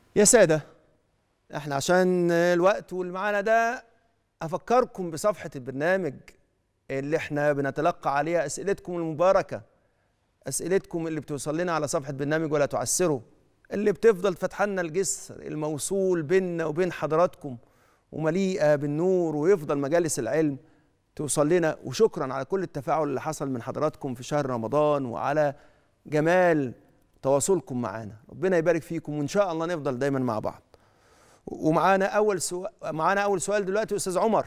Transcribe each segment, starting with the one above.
يا سادة احنا عشان الوقت واللي معانا ده افكركم بصفحة البرنامج اللي احنا بنتلقى عليها اسئلتكم المباركة اسئلتكم اللي بتوصل لنا على صفحة برنامج ولا تعسروا اللي بتفضل فاتحة لنا الجسر الموصول بيننا وبين حضراتكم ومليئة بالنور ويفضل مجالس العلم توصل لنا وشكرا على كل التفاعل اللي حصل من حضراتكم في شهر رمضان وعلى جمال تواصلكم معانا ربنا يبارك فيكم وان شاء الله نفضل دايما مع بعض ومعانا اول سؤال معانا اول سؤال دلوقتي استاذ عمر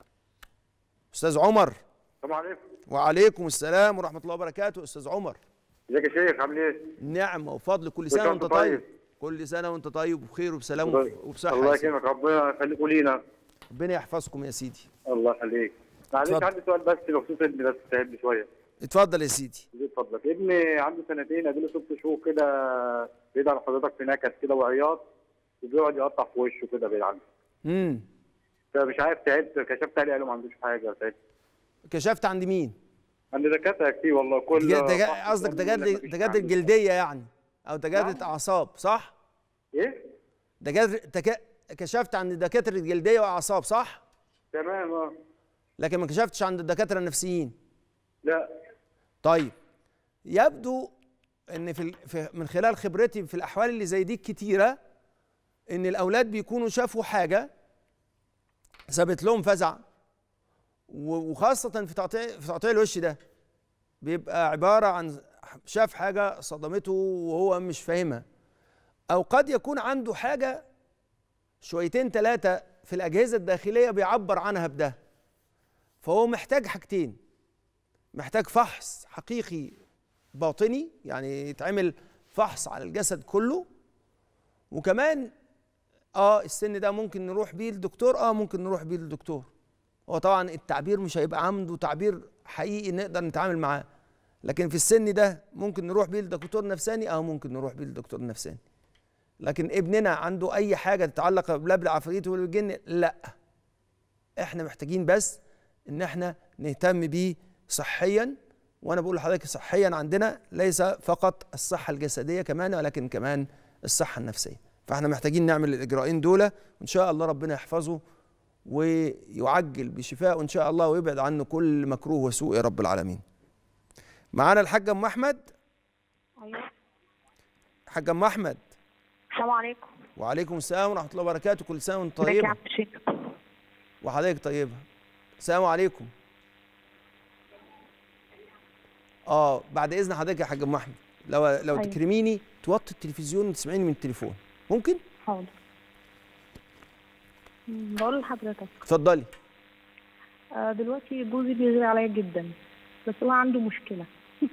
استاذ عمر السلام عليكم وعليكم السلام ورحمه الله وبركاته استاذ عمر ازيك يا شيخ عامل ايه؟ نعمه وفضل كل كل سنه سنة وانت وأنت طيب طيب. كل سنه وانت طيب وبخير وبسلام الله وبصحه الله يا سيدي. يكرمك ربنا يخليكم لينا ربنا يحفظكم يا سيدي الله يخليك معلش اتفضل. عندي سؤال بس بخصوص ابني بس تعبني شويه اتفضل يا سيدي زيد فضلك ابني عنده سنتين اديله ست شهور كده بعيد عن حضرتك في نكد كده وعياط وبيقعد يقطع في وشه كده بعيد عنه امم فمش عارف تعبت كشفت عليه قالوا ما عندوش حاجه تعبت كشفت عند مين عند دكاتره كتير والله كل دجا- دجا- فحص قصدك يقول لك دكاتره مفيش دكاتره حاجة. الجلديه يعني او دكاتره نعم. اعصاب صح ايه؟ دكاتره تكا... كشفت عند دكاتره الجلديه واعصاب صح تمام اه لكن ما كشفتش عند الدكاتره النفسيين لا طيب يبدو ان في, ال- في من خلال خبرتي في الاحوال اللي زي دي كتيره ان الاولاد بيكونوا شافوا حاجه سابت لهم فزع و- وخاصه في تقطيع في تقطيع الوش ده بيبقى عباره عن شاف حاجه صدمته وهو مش فاهمها او قد يكون عنده حاجه شويتين ثلاثه في الاجهزه الداخليه بيعبر عنها بده فهو محتاج حاجتين محتاج فحص حقيقي باطني يعني يتعمل فحص على الجسد كله وكمان اه السن ده ممكن نروح بيه للدكتور اه ممكن نروح بيه للدكتور هو طبعا التعبير مش هيبقى عنده تعبير حقيقي نقدر نتعامل معاه لكن في السن ده ممكن نروح بيه لدكتور نفساني اه ممكن نروح بيه لدكتور نفساني لكن ابننا عنده اي حاجه تتعلق لا بالعفاريت ولا بالجن لا احنا محتاجين بس ان احنا نهتم بيه صحيا وانا بقول لحضرتك صحيا عندنا ليس فقط الصحه الجسديه كمان ولكن كمان الصحه النفسيه فاحنا محتاجين نعمل الاجراءين دول وان شاء الله ربنا يحفظه ويعجل بشفائه ان شاء الله ويبعد عنه كل مكروه وسوء يا رب العالمين معانا الحاج ام احمد ايوه حاج ام احمد السلام عليكم وعليكم السلام ورحمه الله وبركاته كل سنه وانت ازيك يا طيبه عم الشيخ وحضرتك طيبه السلام عليكم اه بعد اذن حضرتك يا حاج ام احمد لو لو أيوة. تكرميني توطي التلفزيون وتسمعيني من التليفون ممكن حاضر مم، بقول لحضرتك اتفضلي آه، دلوقتي جوزي بيغير عليا جدا بس هو عنده مشكلة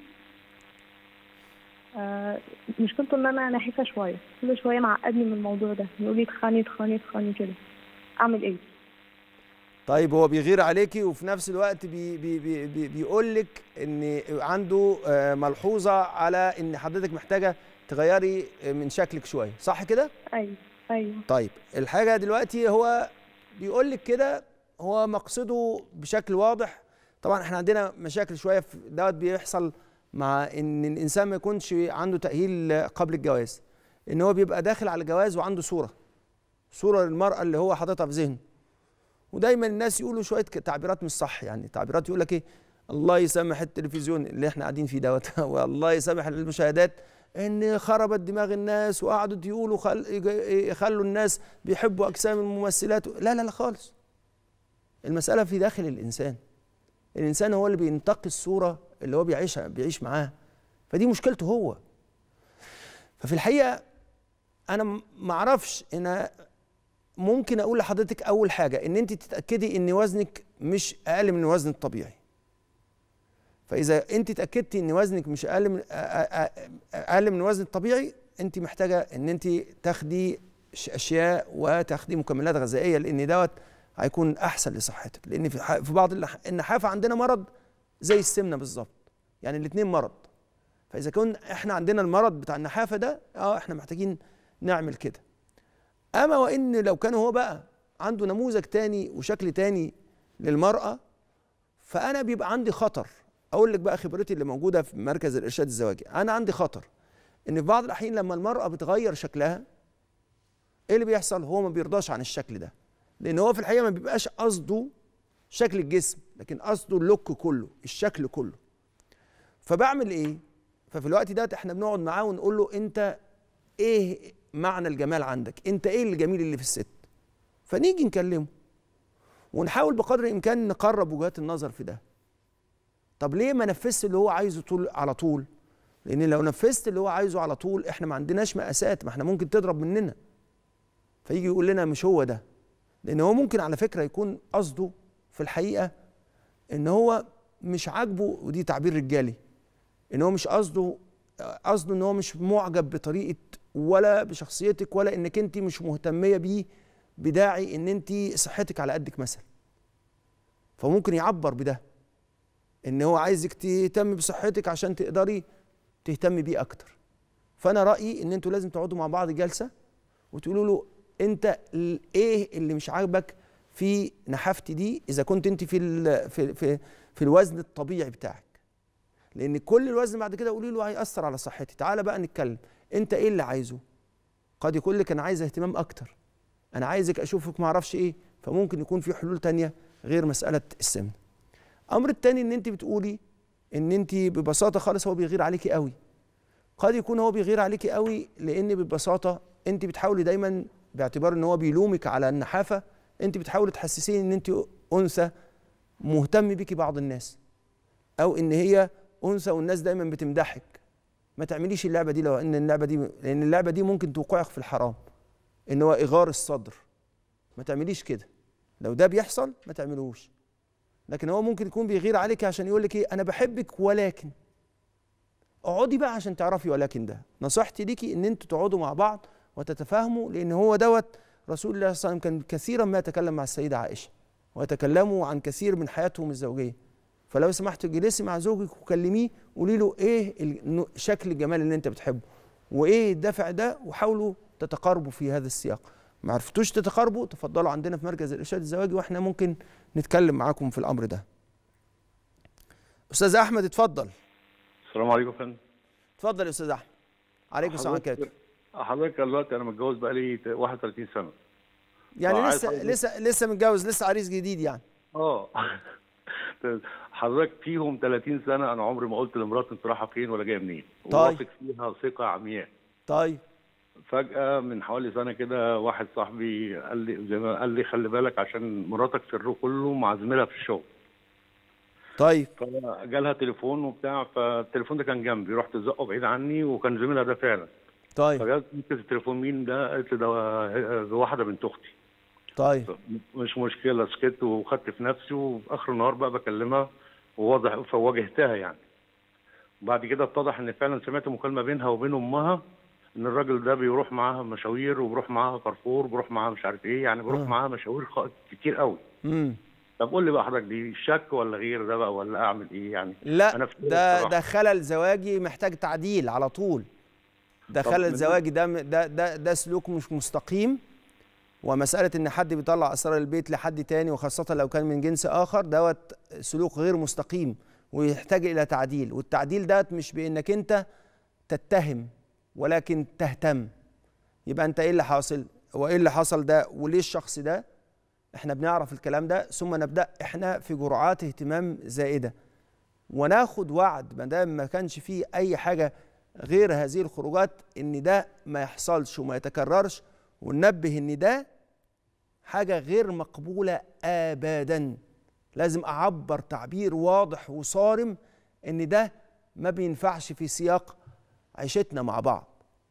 آه، مشكلته ان انا نحيفة شوية كل شوية معقدني من الموضوع ده يقول لي اتخاني اتخاني اتخاني كده اعمل ايه طيب هو بيغير عليكي وفي نفس الوقت بي بي بي بي بيقول لك ان عنده آه، ملحوظه على ان حضرتك محتاجه تغيري من شكلك شويه صح كده ايوه ايوه طيب الحاجه دلوقتي هو بيقول لك كده هو مقصده بشكل واضح طبعا احنا عندنا مشاكل شويه في دوت بيحصل مع ان الانسان ما يكونش عنده تاهيل قبل الجواز ان هو بيبقى داخل على الجواز وعنده صوره صوره للمراه اللي هو حاططها في ذهنه ودايما الناس يقولوا شويه ك- تعبيرات مش صح يعني تعبيرات يقول لك ايه الله يسامح التلفزيون اللي احنا قاعدين فيه دوت والله يسامح المشاهدات ان خربت دماغ الناس وقعدوا يقولوا خل... يج- يخلوا الناس بيحبوا اجسام الممثلات لا لا لا خالص المساله في داخل الانسان الانسان هو اللي بينتقي الصوره اللي هو بيعيشها بيعيش معاها فدي مشكلته هو ففي الحقيقه انا م- معرفش ان ممكن اقول لحضرتك اول حاجه ان انت تتاكدي ان وزنك مش اقل من الوزن الطبيعي فاذا انت اتاكدتي ان وزنك مش اقل من أ- أ- أ- اقل من الوزن الطبيعي انت محتاجه ان انت تاخدي ش- اشياء وتاخدي مكملات غذائيه لان دوت هيكون احسن لصحتك لان في ح- في بعض النح- النحافه عندنا مرض زي السمنه بالظبط يعني الاثنين مرض فاذا كن احنا عندنا المرض بتاع النحافه ده اه احنا محتاجين نعمل كده اما وان لو كان هو بقى عنده نموذج تاني وشكل تاني للمراه فانا بيبقى عندي خطر اقول لك بقى خبرتي اللي موجوده في مركز الارشاد الزواجي انا عندي خطر ان في بعض الاحيان لما المراه بتغير شكلها ايه اللي بيحصل هو ما بيرضاش عن الشكل ده لان هو في الحقيقه ما بيبقاش قصده شكل الجسم لكن قصده اللوك كله الشكل كله فبعمل ايه ففي الوقت ده احنا بنقعد معاه ونقول له انت ايه معنى الجمال عندك انت ايه الجميل اللي في الست فنيجي نكلمه ونحاول بقدر الامكان نقرب وجهات النظر في ده طب ليه ما نفذش اللي هو عايزه طول على طول لان لو نفذت اللي هو عايزه على طول احنا ما عندناش مقاسات ما احنا ممكن تضرب مننا فيجي يقول لنا مش هو ده لان هو ممكن على فكره يكون قصده في الحقيقه ان هو مش عاجبه ودي تعبير رجالي ان هو مش قصده قصده ان هو مش معجب بطريقه ولا بشخصيتك ولا انك انت مش مهتميه بيه بداعي ان انت صحتك على قدك مثلا فممكن يعبر بده ان هو عايزك تهتم بصحتك عشان تقدري تهتمي بيه اكتر فانا رايي ان انتوا لازم تقعدوا مع بعض جلسه وتقولوا له انت ايه اللي مش عاجبك في نحافتي دي اذا كنت انت في ال في في, في الوزن الطبيعي بتاعك لان كل الوزن بعد كده قولي له هياثر على صحتي تعالى بقى نتكلم انت ايه اللي عايزه قد يقول لك انا عايز اهتمام اكتر انا عايزك اشوفك ما اعرفش ايه فممكن يكون في حلول تانية غير مساله السمن امر التاني ان انت بتقولي ان انت ببساطه خالص هو بيغير عليكي قوي قد يكون هو بيغير عليكي قوي لان ببساطه انت بتحاولي دايما باعتبار ان هو بيلومك على النحافه انت بتحاولي تحسسيه ان انت انثى مهتم بيكي بعض الناس او ان هي انثى والناس دايما بتمدحك ما تعمليش اللعبه دي لو ان اللعبه دي لان اللعبه دي ممكن توقعك في الحرام ان هو اغار الصدر ما تعمليش كده لو ده بيحصل ما تعملوش لكن هو ممكن يكون بيغير عليك عشان يقول لك ايه انا بحبك ولكن اقعدي بقى عشان تعرفي ولكن ده نصيحتي ليكي ان انتوا تقعدوا مع بعض وتتفاهموا لان هو دوت رسول الله صلى الله عليه وسلم كان كثيرا ما يتكلم مع السيده عائشه ويتكلموا عن كثير من حياتهم الزوجيه فلو سمحت جلسي مع زوجك وكلميه قولي له ايه شكل الجمال اللي انت بتحبه وايه الدافع ده وحاولوا تتقاربوا في هذا السياق ما عرفتوش تتقاربوا تفضلوا عندنا في مركز الارشاد الزواجي واحنا ممكن نتكلم معاكم في الامر ده استاذ احمد اتفضل السلام عليكم يا فندم اتفضل يا استاذ احمد عليكم السلام ورحمه الله حضرتك دلوقتي انا متجوز بقالي 31 سنه يعني وعايز لسه حضرتك- لسه لسه متجوز لسه عريس جديد يعني اه حضرتك فيهم 30 سنه انا عمري ما قلت لمراتي انت رايحه فين ولا جايه منين طيب. واثق فيها ثقه عمياء طيب فجاه من حوالي سنه كده واحد صاحبي قال لي زي ما قال لي خلي بالك عشان مراتك سره كله مع زميلها في الشغل طيب فجالها تليفون وبتاع فالتليفون ده كان جنبي رحت زقه بعيد عني وكان زميلها ده فعلا طيب فجت مسكت التليفون مين ده قالت لي ده ده واحده بنت اختي طيب مش مشكلة سكت وخدت في نفسي وفي آخر النهار بقى بكلمها وواضح فواجهتها يعني بعد كده اتضح ان فعلا سمعت مكالمة بينها وبين امها ان الراجل ده بيروح معاها مشاوير وبيروح معاها كارفور بيروح معاها مش عارف ايه يعني بيروح آه. معاها مشاوير خ- كتير قوي امم طب قول لي بقى حضرتك دي شك ولا غير ده بقى ولا اعمل ايه يعني لا أنا في ده بصراحة. ده خلل زواجي محتاج تعديل على طول ده طب خلل من- زواجي ده ده ده ده سلوك مش مستقيم ومسألة إن حد بيطلع أسرار البيت لحد تاني وخاصة لو كان من جنس آخر دوت سلوك غير مستقيم ويحتاج إلى تعديل والتعديل ده مش بإنك أنت تتهم ولكن تهتم يبقى أنت إيه اللي حاصل وإيه اللي حصل ده وليه الشخص ده إحنا بنعرف الكلام ده ثم نبدأ إحنا في جرعات اهتمام زائدة وناخد وعد ما دام ما كانش فيه اي حاجه غير هذه الخروجات ان ده ما يحصلش وما يتكررش وننبه ان ده حاجه غير مقبوله ابدا لازم اعبر تعبير واضح وصارم ان ده ما بينفعش في سياق عيشتنا مع بعض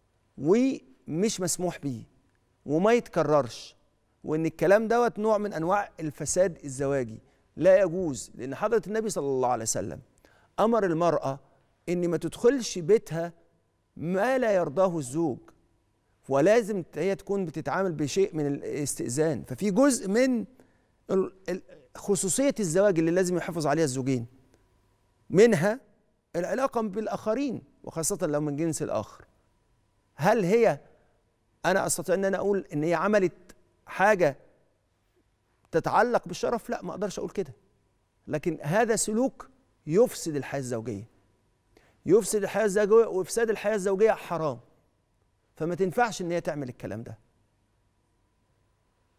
ومش مسموح بيه وما يتكررش وان الكلام دوت نوع من انواع الفساد الزواجي لا يجوز لان حضره النبي صلى الله عليه وسلم امر المراه ان ما تدخلش بيتها ما لا يرضاه الزوج ولازم هي تكون بتتعامل بشيء من الاستئذان ففي جزء من ال- ال- خصوصيه الزواج اللي لازم يحافظ عليها الزوجين منها العلاقه بالاخرين وخاصه لو من جنس الاخر هل هي انا استطيع ان انا اقول ان هي عملت حاجه تتعلق بالشرف لا ما اقدرش اقول كده لكن هذا سلوك يفسد الحياه الزوجيه يفسد الحياه الزوجيه وافساد الحياه الزوجيه حرام فما تنفعش ان هي تعمل الكلام ده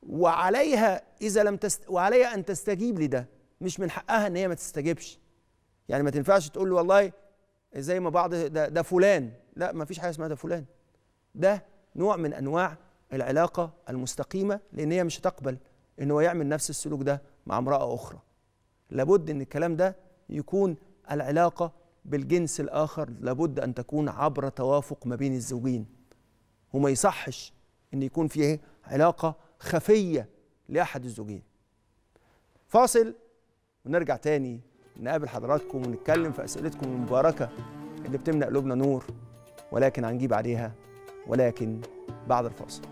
وعليها اذا لم تست... وعليها ان تستجيب لده مش من حقها ان هي ما تستجيبش يعني ما تنفعش تقول له والله زي ما بعض ده, ده فلان لا ما فيش حاجه اسمها ده فلان ده نوع من انواع العلاقه المستقيمه لان هي مش هتقبل ان هو يعمل نفس السلوك ده مع امراه اخرى لابد ان الكلام ده يكون العلاقه بالجنس الاخر لابد ان تكون عبر توافق ما بين الزوجين وما يصحش ان يكون فيه علاقه خفيه لاحد الزوجين فاصل ونرجع تاني نقابل حضراتكم ونتكلم في اسئلتكم المباركه اللي بتملأ قلوبنا نور ولكن هنجيب عليها ولكن بعد الفاصل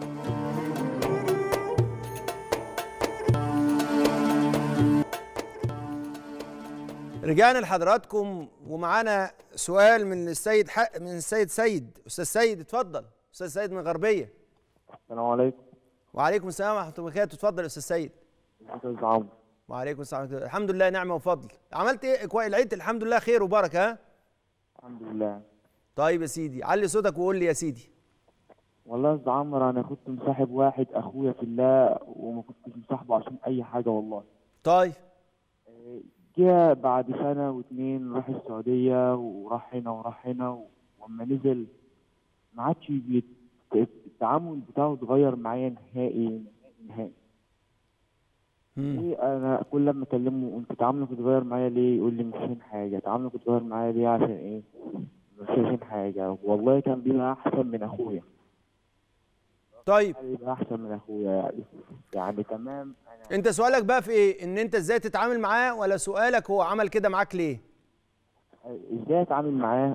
رجعنا لحضراتكم ومعانا سؤال من السيد حق من السيد سيد استاذ سيد اتفضل استاذ سيد من الغربيه السلام عليكم وعليكم السلام ورحمه الله وبركاته اتفضل يا استاذ سيد استاذ عمرو وعليكم السلام ورحمه الله الحمد لله نعمه وفضل عملت ايه كويس العيد الحمد لله خير وبركه ها الحمد لله طيب يا سيدي علي صوتك وقول لي يا سيدي والله يا استاذ عمرو انا كنت مصاحب واحد اخويا في الله وما كنتش مصاحبه عشان اي حاجه والله طيب جه بعد سنه واتنين راح السعوديه وراح هنا وراح هنا و- واما نزل ما عادش بيت- التعامل بتاعه اتغير معايا نهائي نهائي نهائي مم. ايه انا كل لما اكلمه انت تعاملك اتغير معايا ليه يقول لي مش عشان حاجه تعاملك اتغير معايا ليه عشان ايه مش عشان حاجه والله كان بيبقى احسن من اخويا طيب كان بيبقى احسن من اخويا يعني يعني تمام انا انت سؤالك بقى في ايه ان انت ازاي تتعامل معاه ولا سؤالك هو عمل كده معاك ليه ازاي اتعامل معاه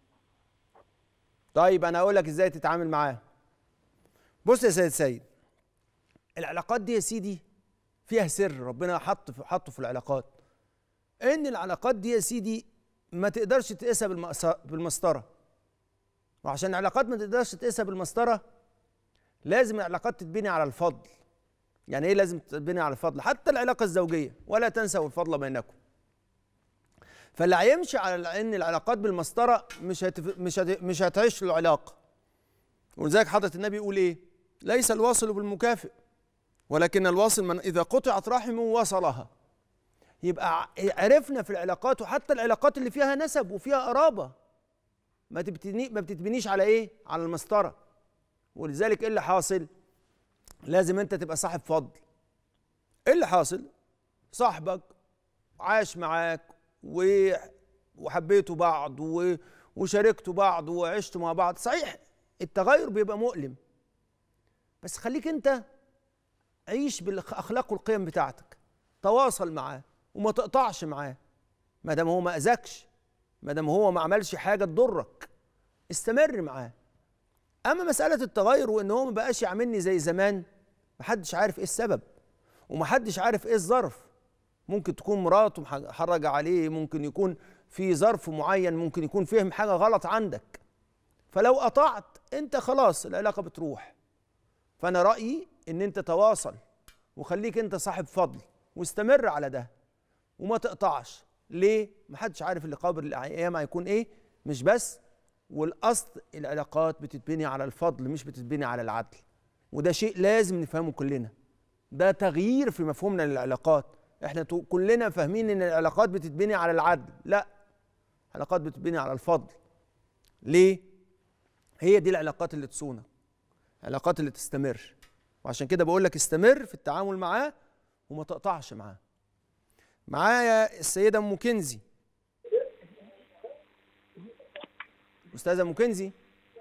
طيب انا اقول لك ازاي تتعامل معاه بص يا سيد سيد العلاقات دي يا سيدي فيها سر ربنا حط في حطه في العلاقات ان العلاقات دي يا سيدي ما تقدرش تقيسها بالمقص- بالمسطره وعشان العلاقات ما تقدرش تقيسها بالمسطره لازم العلاقات تتبني على الفضل يعني ايه لازم تتبني على الفضل حتى العلاقه الزوجيه ولا تنسوا الفضل بينكم فاللي هيمشي على ان العلاقات بالمسطره مش هتف... مش هت... مش هتعيش له علاقه ولذلك حضره النبي يقول ايه ليس الواصل بالمكافئ ولكن الواصل من اذا قطعت رحمه وصلها يبقى ع- عرفنا في العلاقات وحتى العلاقات اللي فيها نسب وفيها قرابه ما تبتني ما بتتبنيش على ايه على المسطره ولذلك ايه اللي حاصل لازم انت تبقى صاحب فضل ايه اللي حاصل صاحبك عاش معاك و... وحبيتوا بعض و... وشاركتوا بعض وعشتوا مع بعض صحيح التغير بيبقى مؤلم بس خليك انت عيش بالاخلاق والقيم بتاعتك تواصل معاه وما تقطعش معاه ما دام هو ما اذاكش ما دام هو ما عملش حاجه تضرك استمر معاه اما مساله التغير وان هو ما بقاش يعاملني زي زمان محدش عارف ايه السبب ومحدش عارف ايه الظرف ممكن تكون مراته محرجة عليه ممكن يكون في ظرف معين ممكن يكون فهم حاجة غلط عندك فلو قطعت انت خلاص العلاقة بتروح فأنا رأيي ان انت تواصل وخليك انت صاحب فضل واستمر على ده وما تقطعش ليه محدش عارف اللي قابل الايام هيكون ايه مش بس والاصل العلاقات بتتبني على الفضل مش بتتبني على العدل وده شيء لازم نفهمه كلنا ده تغيير في مفهومنا للعلاقات احنا تو- كلنا فاهمين ان العلاقات بتتبني على العدل لا العلاقات بتتبني على الفضل ليه هي دي العلاقات اللي تصونك العلاقات اللي تستمر وعشان كده بقول لك استمر في التعامل معاه وما تقطعش معاه معايا السيدة أم كنزي أستاذة أم كنزي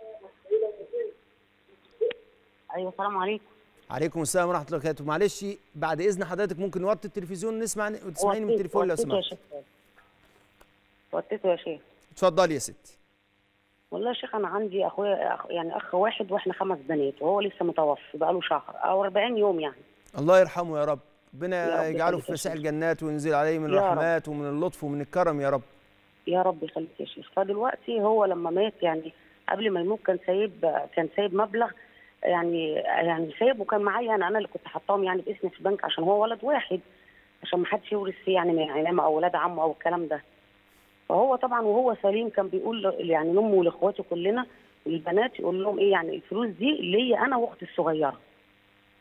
ايوه السلام عليكم عليكم السلام ورحمة الله وبركاته معلش بعد إذن حضرتك ممكن نوطي التلفزيون ونسمع وتسمعيني من وطيت- التليفون لو وطيته يا سمحت شيخ وطيته يا شيخ اتفضلي يا ستي والله يا شيخ انا عندي اخويا أخ يعني اخ واحد واحنا خمس بنات وهو لسه متوفي بقاله شهر او 40 يوم يعني الله يرحمه يا رب يا ربنا رب يجعله يخليك في يا فسيح شيخ. الجنات وينزل عليه من يا رب. الرحمات ومن اللطف ومن الكرم يا رب يا رب يخليك يا شيخ فدلوقتي هو لما مات يعني قبل ما يموت كان سايب كان سايب مبلغ يعني يعني سايب وكان معايا انا انا اللي كنت حطاهم يعني باسمي في البنك عشان هو ولد واحد عشان ما حدش يورث فيه يعني من عيلامه او ولاد عمه او الكلام ده فهو طبعا وهو سليم كان بيقول ل- يعني لامه ولاخواته كلنا البنات يقول لهم ايه يعني الفلوس دي ليا انا واختي الصغيره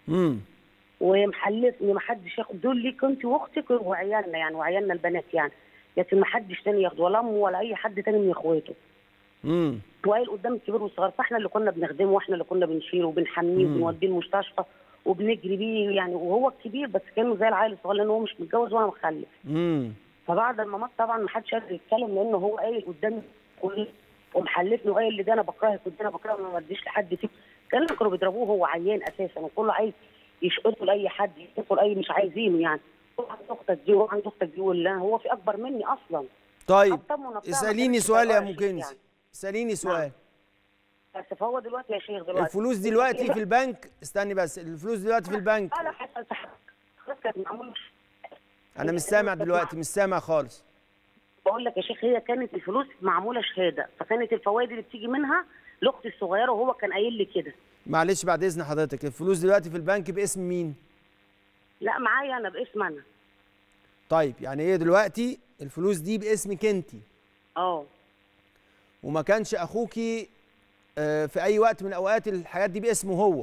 امم ومحلفني ما حدش ياخد دول ليك انت واختك وعيالنا يعني وعيالنا البنات يعني لكن ما حدش تاني ياخده ولا امه ولا اي حد تاني من اخواته امم وقايل قدام الكبير والصغير فاحنا اللي كنا بنخدمه واحنا اللي كنا بنشيله وبنحميه مم. وبنوديه المستشفى وبنجري بيه يعني وهو الكبير بس كانه زي العيل الصغير لان هو مش متجوز وانا مخلف امم فبعد ما مات طبعا ما حدش قادر يتكلم لانه هو قايل قدامي كل- ومحلفني وقايل لي ده انا بكرهك وده انا بكرهك ما بديش لحد فيك كانوا كانوا بيضربوه هو عيان اساسا وكله عايز يشقطوا لاي حد يشقطوا لاي مش عايزينه يعني روح عند اختك دي وروح عند اختك دي ولا هو في اكبر مني اصلا طيب حتى أمه نفسها ما اساليني كانتش سؤال يا طايقاه ام شيخ كنزي يعني. اساليني سؤال بس فهو دلوقتي يا شيخ دلوقتي الفلوس دلوقتي في البنك استني بس الفلوس دلوقتي في البنك لا لا حتى حتى كانت معموله انا مش سامع دلوقتي مش سامع خالص بقول لك يا شيخ هي كانت الفلوس معموله شهاده فكانت الفوائد اللي بتيجي منها لاختي الصغيره وهو كان قايل لي كده معلش بعد اذن حضرتك الفلوس دلوقتي في البنك باسم مين لا معايا انا باسم انا طيب يعني ايه دلوقتي الفلوس دي باسمك انت اه وما كانش اخوكي آه، في اي وقت من الاوقات الحاجات دي باسمه هو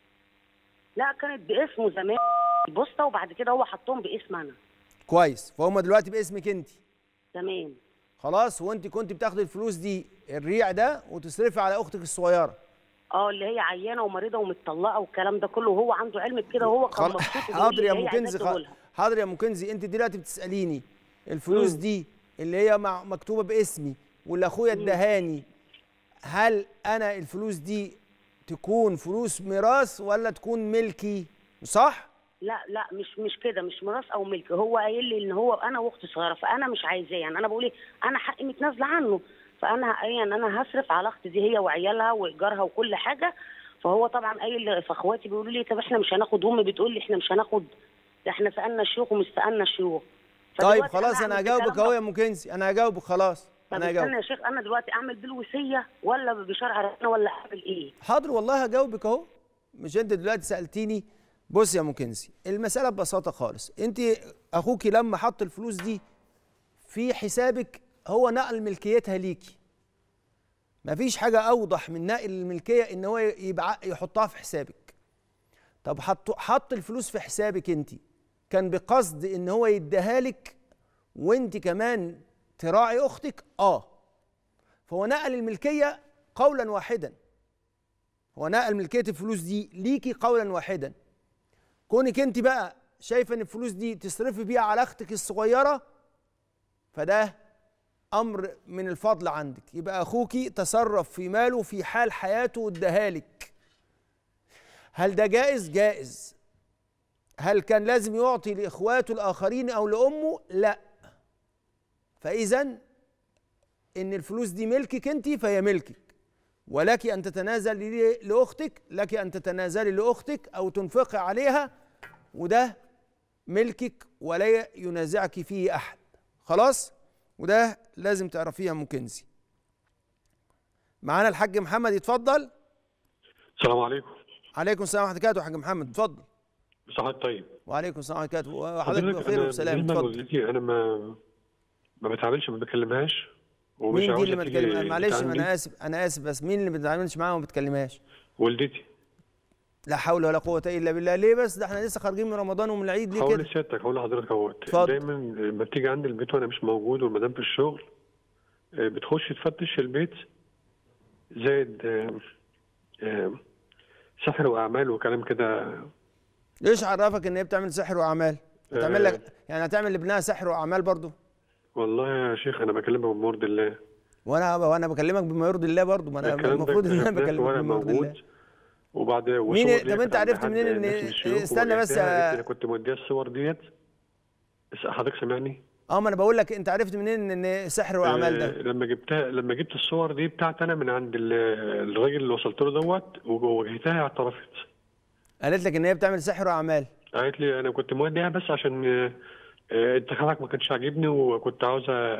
لا كانت باسمه زمان البوسطه وبعد كده هو حطهم باسم انا كويس فهم دلوقتي باسمك انت تمام خلاص وانت كنت بتاخدي الفلوس دي الريع ده وتصرفي على اختك الصغيره اه اللي هي عيانه ومريضه ومتطلقه والكلام ده كله وهو عنده علم بكده وهو كان خل- مبسوط وبيقول حاضر لي يا اللي ام هي عايزاه كنزي خ- اديهولها. حاضر يا ام كنزي انت دلوقتي بتساليني الفلوس مم. دي اللي هي مع- مكتوبه باسمي واللي اخويا ادهاني هل انا الفلوس دي تكون فلوس ميراث ولا تكون ملكي صح لا لا مش مش كده مش ميراث او ملك هو قايل لي ان هو انا واختي صغيره فانا مش عايزاه يعني انا بقول ايه انا حقي متنازله عنه فانا يعني انا هصرف على اختي دي هي وعيالها وايجارها وكل حاجه فهو طبعا قايل فاخواتي بيقولوا لي طب احنا مش هناخد امي بتقول لي احنا مش هناخد ده احنا سالنا الشيوخ ومش سالنا الشيوخ طيب فدلوقتي خلاص انا أعمل هجاوبك الكلام اهو ده. يا ام كنزي انا هجاوبك خلاص طب انا استنى هجاوبك يا شيخ انا دلوقتي اعمل بالوصيه ولا بشرع ربنا ولا اعمل ايه؟ حاضر والله هجاوبك اهو مش انت دلوقتي سالتيني بص يا ام كنزي المساله ببساطه خالص انت اخوكي لما حط الفلوس دي في حسابك هو نقل ملكيتها ليكي مفيش حاجه اوضح من نقل الملكيه ان هو يبع... يحطها في حسابك طب حط حط الفلوس في حسابك انت كان بقصد ان هو يديها لك وانت كمان تراعي اختك اه فهو نقل الملكيه قولا واحدا هو نقل ملكيه الفلوس دي ليكي قولا واحدا كونك انت بقى شايفه ان الفلوس دي تصرفي بيها على اختك الصغيره فده امر من الفضل عندك يبقى اخوكي تصرف في ماله في حال حياته واداها لك هل ده جائز جائز هل كان لازم يعطي لاخواته الاخرين او لامه لا فاذا ان الفلوس دي ملكك انت فهي ملكك ولك ان تتنازلي لاختك لك ان تتنازلي لاختك او تنفقي عليها وده ملكك ولا ينازعك فيه احد خلاص وده لازم تعرفيه يا ام كنزي معانا الحاج محمد يتفضل السلام عليكم عليكم السلام ورحمه الله وبركاته يا حاج محمد اتفضل صحتك طيب وعليكم السلام ورحمه الله وبركاته وحضرتك حضرتك بخير أنا وسلام بالنسبة اتفضل لوالدتي انا ما ما بتعاملش ما بكلمهاش ومش مين دي اللي عاوزة ما تيجي تكلم معلش ما عندي. انا اسف انا اسف بس مين اللي ما بتتعاملش معاها وما بتكلمهاش والدتي لا حول ولا قوه الا بالله ليه بس ده احنا لسه خارجين من رمضان ومن العيد ليه هقول كده لسيادتك هقول لحضرتك اهوت اتفضل. دايما لما بتيجي عندي البيت وانا مش موجود والمدام في الشغل آه، بتخش تفتش البيت زائد آه، آه، سحر واعمال وكلام كده ايش عرفك ان هي بتعمل سحر واعمال هتعمل آه. لك يعني هتعمل لابنها سحر واعمال برضه والله يا شيخ انا بكلمك بمرض الله وانا وانا بكلمك بما يرضي الله برضه ما انا الكلام ده المفروض ان انا كتبناه في بكلمك ورق بما يرضي الله موجود وبعد مين وصور طب ليا انت كانت عند عرفت حد منين ان ناس من الشيوخ استنى بس وجبتها، يا- قالت لي انا كنت موديها الصور ديت بس حضرتك سامعني؟ اه ما انا بقول لك انت عرفت منين ان سحر واعمال آه، ده لما جبتها لما جبت الصور دي بتاعت انا من عند ال- الراجل اللي وصلت له دوت وواجهتها اعترفت قالت لك ان هي بتعمل سحر واعمال قالت لي انا كنت موديها بس عشان آه، آه، انتخابك ما كانش عاجبني وكنت عاوزه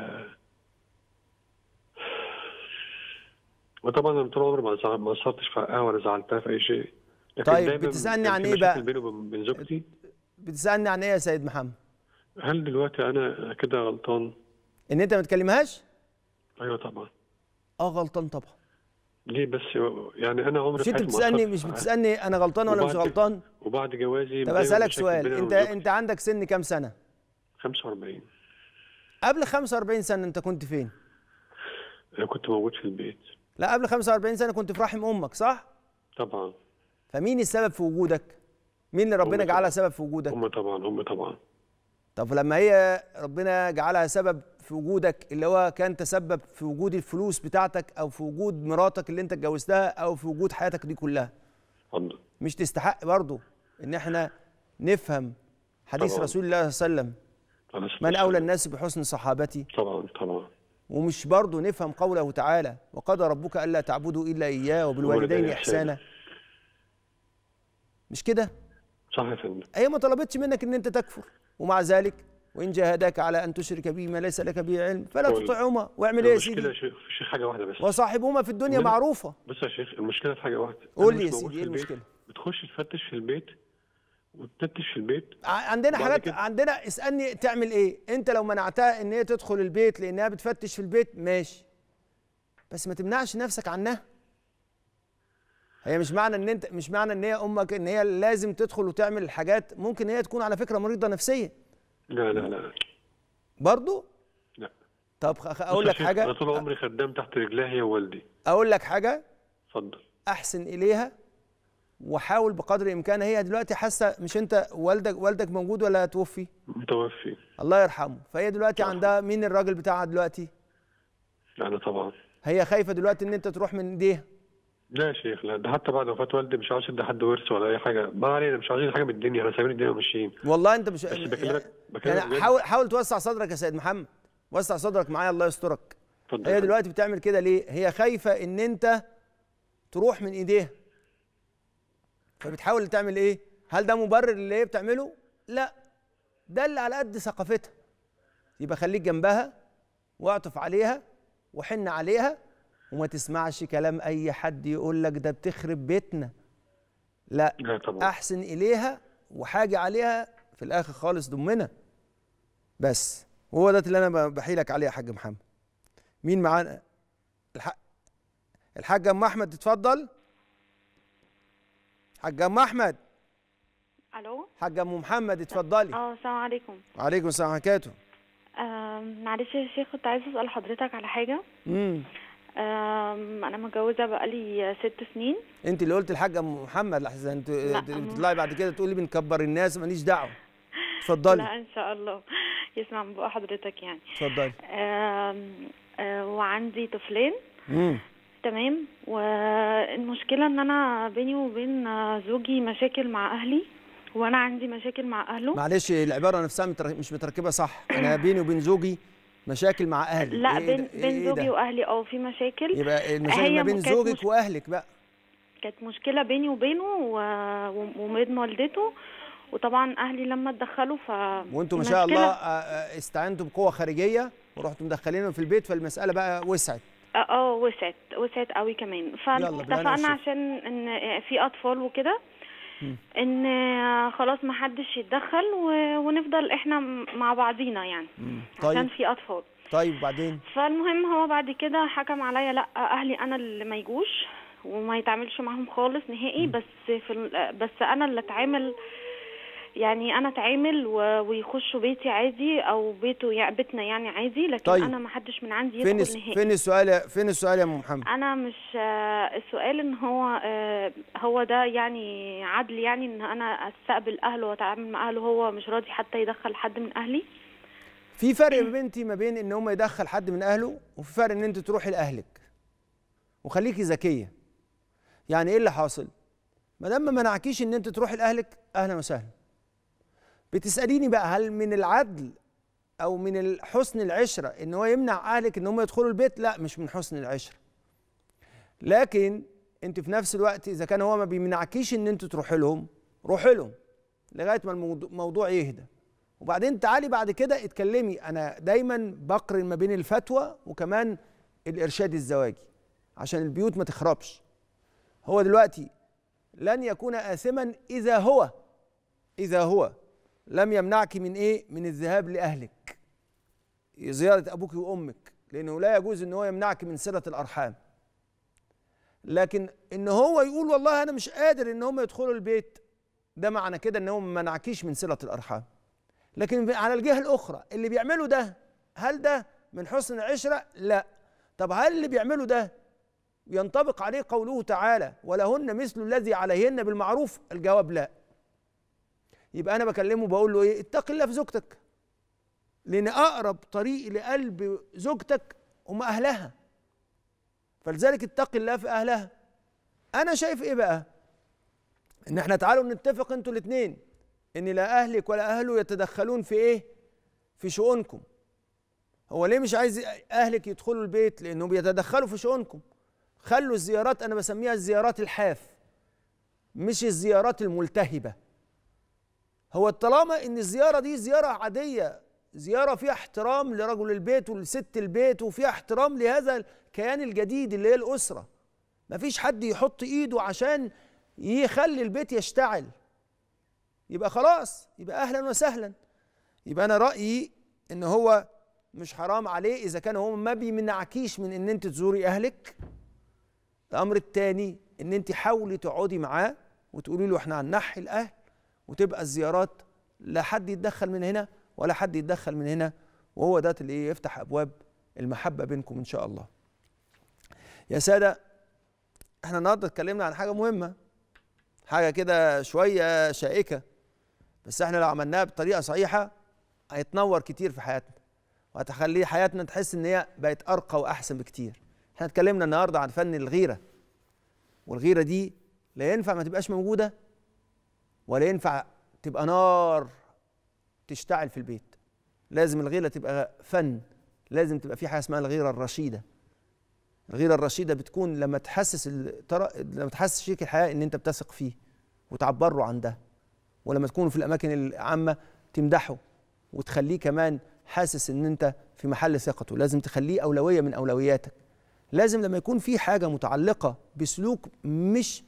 وطبعا انا طول عمري ما زع- ما قصرتش في حقها ولا زعلتها في اي شيء لكن طيب، دايماً بتسألني كان عن في إيه بقى؟ مشاكل بيني وبين زوجتي بتسالني عن ايه يا سيد محمد هل دلوقتي انا كده غلطان؟ ان انت ما تكلمهاش ايوه طبعا اه غلطان طبعا ليه بس يعني انا عمري مش في انت حياتي ما بتسالني قصرت مش في حقها. بتسالني انا غلطان ولا مش وبعد- غلطان وبعد جوازي طب دايماً اسالك مشاكل سؤال بيني انت وزوجتي. انت عندك سن كام سنه 45 قبل 45 سنه انت كنت فين انا كنت موجود في البيت لا قبل 45 سنه كنت في رحم امك صح طبعا فمين السبب في وجودك مين اللي ربنا أمي جعلها طبعاً. سبب في وجودك هم طبعا هم طبعا طب لما هي ربنا جعلها سبب في وجودك اللي هو كان تسبب في وجود الفلوس بتاعتك او في وجود مراتك اللي انت اتجوزتها او في وجود حياتك دي كلها اتفضل مش تستحق برضو ان احنا نفهم حديث طبعاً. رسول الله صلى الله عليه وسلم على الصلاة من اولى والسلام. الناس بحسن صحابتي طبعا طبعا ومش برضو نفهم قوله تعالى وقضى ربك الا تعبدوا الا اياه وبالوالدين وبالوالدين احسانا إحسانا. مش كده صح يا فندم هي ما طلبتش منك ان انت تكفر ومع ذلك وان جاهداك على ان تشرك بي ما ليس لك به علم فلا هو ال- تطعهما واعمل ايه يا المشكله سيدي يا شيخ في حاجه واحده بس وصاحبهما في الدنيا ولا- معروفه بص يا شيخ المشكله في حاجه واحده قول أنا لي مش يا موجود سيدي، في إيه البيت. المشكلة؟ بتخش تفتش في البيت وتفتش في البيت ع- عندنا وبعد حاجات كده- عندنا اسالني تعمل ايه انت لو منعتها ان هي تدخل البيت لانها بتفتش في البيت ماشي بس ما تمنعش نفسك عنها هي مش معنى ان انت مش معنى ان هي امك ان هي لازم تدخل وتعمل الحاجات ممكن هي تكون على فكره مريضه نفسيا لا لا لا برضو لا طب خ- خ- بص اقول يا لك شيخ، حاجه انا طول عمري خدام تحت رجلها هي ووالدي اقول لك حاجه اتفضل احسن اليها وحاول بقدر الامكان هي دلوقتي حاسه مش انت والدك والدك موجود ولا توفي متوفي الله يرحمه فهي دلوقتي عندها مين الراجل بتاعها دلوقتي انا طبعا هي خايفه دلوقتي ان انت تروح من ايديها لا يا شيخ لا ده حتى بعد وفاه والدي مش عاوز ادي حد ورث ولا اي حاجه ما علينا مش عاوزين حاجه من الدنيا احنا سايبين الدنيا وماشيين والله انت مش بس بكلمك بكلمك يعني بجد. حاول حاول توسع صدرك يا سيد محمد وسع صدرك معايا الله يسترك اتفضل هي دلوقتي بتعمل كده ليه هي خايفه ان انت تروح من ايديها فبتحاول تعمل ايه هل ده مبرر اللي هي بتعمله لا ده اللي على قد ثقافتها يبقى خليك جنبها واعطف عليها وحن عليها وما تسمعش كلام اي حد يقول لك ده بتخرب بيتنا لا لا طبعا احسن اليها وحاجه عليها في الاخر خالص ضمنا بس وهو ده اللي انا بحيلك عليه يا حاج محمد مين معانا الحاج الحاج ام احمد اتفضل حاج ام احمد الو حاج ام محمد اتفضلي اه السلام عليكم وعليكم السلام ورحمه الله وبركاته آم، معلش يا شيخ كنت عايزه اسال حضرتك على حاجه امم آم، انا متجوزه بقالي ست سنين انت اللي قلت الحاج ام محمد لحسن انت لا، ت- أم- تطلعي بعد كده تقولي بنكبر الناس ماليش دعوه اتفضلي لا ان شاء الله يسمع من بقى حضرتك يعني اتفضلي آم، آه، وعندي طفلين امم تمام والمشكله ان انا بيني وبين آه، زوجي مشاكل مع اهلي وانا عندي مشاكل مع اهله معلش العباره نفسها متر- مش متركبه صح انا بيني وبين زوجي مشاكل مع اهلي لا إيه بين ده- إيه بين ده؟ زوجي واهلي اه في مشاكل يبقى المشاكل هي ما بين كانت زوجك مش- واهلك بقى كانت مشكلة بيني وبينه و- وبين والدته وطبعا أهلي لما اتدخلوا ف وانتم ما شاء الله المشكلة- آه، آه، استعنتوا بقوه خارجيه ورحتوا مدخلينهم في البيت فالمساله بقى وسعت اه آه، وسعت وسعت قوي كمان يلا، بالله فاتفقنا والشفا. عشان ان في اطفال وكده ان خلاص ما حدش يتدخل و... ونفضل احنا مع بعضينا يعني مم. عشان طيب في اطفال طيب وبعدين فالمهم هو بعد كده حكم عليا لا اهلي انا اللي ما يجوش وما يتعاملش معاهم خالص نهائي بس في ال... بس انا اللي اتعامل يعني انا اتعامل و... ويخشوا بيتي عادي او بيته يعني بيتنا يعني عادي لكن طيب. انا ما حدش من عندي فين يدخل الس- نهائي فين السؤال يا- فين السؤال يا ام محمد انا مش آه، السؤال ان هو آه، هو ده يعني عدل يعني ان انا استقبل اهله واتعامل مع اهله هو مش راضي حتى يدخل حد من اهلي في فرق ما بنتي ما بين ان هم يدخل حد من اهله وفي فرق ان انت تروحي لاهلك وخليكي ذكيه يعني ايه اللي حاصل ما دام ما منعكيش ان انت تروحي لاهلك اهلا وسهلا بتساليني بقى هل من العدل او من حسن العشره ان هو يمنع اهلك ان هم يدخلوا البيت لا مش من حسن العشره لكن انت في نفس الوقت اذا كان هو ما بيمنعكيش ان انت تروحي لهم روحي لهم لغايه ما الموضوع الموضوع يهدى وبعدين تعالي بعد كده اتكلمي انا دايما بقرن ما بين الفتوى وكمان الارشاد الزواجي عشان البيوت ما تخربش هو دلوقتي لن يكون آثما إذا هو إذا هو لم يمنعك من إيه؟ من الذهاب لأهلك زيارة أبوك وأمك لأنه لا يجوز إن هو يمنعك من صلة الأرحام لكن إن هو يقول والله أنا مش قادر إن هم يدخلوا البيت ده معنى كده ان هو ما منعكيش من صله الارحام لكن على الجهه الاخرى اللي بيعملوا ده هل ده من حسن العشره لا طب هل اللي بيعملوا ده ينطبق عليه قوله تعالى ولهن مثل الذي عليهن بالمعروف الجواب لا يبقى انا بكلمه بقول له ايه اتق الله في زوجتك لان اقرب طريق لقلب زوجتك هم اهلها فلذلك اتق الله في اهلها انا شايف ايه بقى ان احنا تعالوا نتفق انتوا الاثنين ان لا اهلك ولا اهله يتدخلون في ايه في شؤونكم هو ليه مش عايز اهلك يدخلوا البيت لانهم بيتدخلوا في شؤونكم خلوا الزيارات انا بسميها الزيارات الحاف مش الزيارات الملتهبه هو طالما ان الزياره دي زياره عاديه زياره فيها احترام لرجل البيت ولست البيت وفيها احترام لهذا الكيان الجديد اللي هي الاسره مفيش حد يحط ايده عشان يخلي البيت يشتعل يبقى خلاص يبقى اهلا وسهلا يبقى انا رايي ان هو مش حرام عليه اذا كان هو ما بيمنعكيش من ان انت تزوري اهلك الامر الثاني ان انت حاولي تقعدي معاه وتقولي له احنا هننحي الاهل وتبقى الزيارات لا حد يتدخل من هنا ولا حد يتدخل من هنا وهو ده اللي إيه يفتح ابواب المحبه بينكم ان شاء الله يا ساده احنا النهارده اتكلمنا عن حاجه مهمه حاجه كده شويه شائكه بس احنا لو عملناها بطريقه صحيحه هيتنور كتير في حياتنا وهتخلي حياتنا تحس ان هي بقت ارقى واحسن بكتير احنا اتكلمنا النهارده عن فن الغيره والغيره دي لا ينفع ما تبقاش موجوده ولا ينفع تبقى نار تشتعل في البيت لازم الغيره تبقى فن لازم تبقى في حاجه اسمها الغيره الرشيده الغيره الرشيده بتكون لما تحسس التر... لما تحسس شريك الحياه ان انت بتثق فيه وتعبر له عن ده ولما تكونوا في الاماكن العامه تمدحه وتخليه كمان حاسس ان انت في محل ثقته لازم تخليه اولويه من اولوياتك لازم لما يكون في حاجه متعلقه بسلوك مش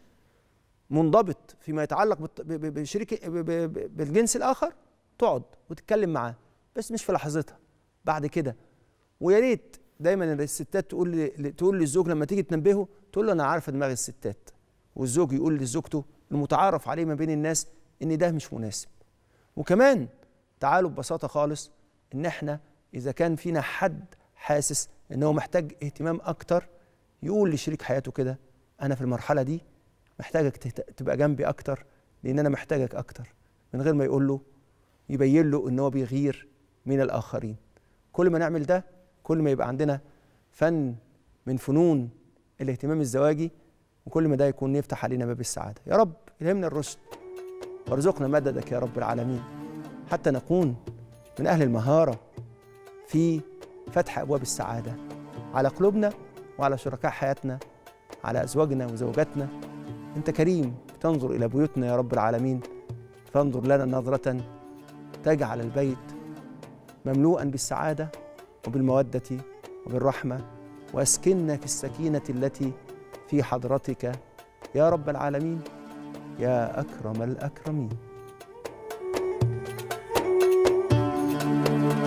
منضبط فيما يتعلق بت- ب- ب- بشريك ب- ب- ب- بالجنس الاخر تقعد وتتكلم معاه بس مش في لحظتها بعد كده ويا ريت دايما الستات تقول ل- تقول للزوج لما تيجي تنبهه تقول له انا عارفه دماغ الستات والزوج يقول لزوجته المتعارف عليه ما بين الناس ان ده مش مناسب وكمان تعالوا ببساطه خالص ان احنا اذا كان فينا حد حاسس ان هو محتاج اهتمام اكتر يقول لشريك حياته كده انا في المرحله دي محتاجك تهت- تبقى جنبي اكتر لان انا محتاجك اكتر من غير ما يقول له يبين له ان هو بيغير من الاخرين كل ما نعمل ده كل ما يبقى عندنا فن من فنون الاهتمام الزواجي وكل ما ده يكون يفتح علينا باب السعاده يا رب الهمنا الرشد وارزقنا مددك يا رب العالمين حتى نكون من اهل المهاره في فتح ابواب السعاده على قلوبنا وعلى شركاء حياتنا على ازواجنا وزوجاتنا انت كريم تنظر الى بيوتنا يا رب العالمين فانظر لنا نظره تجعل البيت مملوءا بالسعاده وبالموده وبالرحمه واسكننا في السكينه التي في حضرتك يا رب العالمين يا اكرم الاكرمين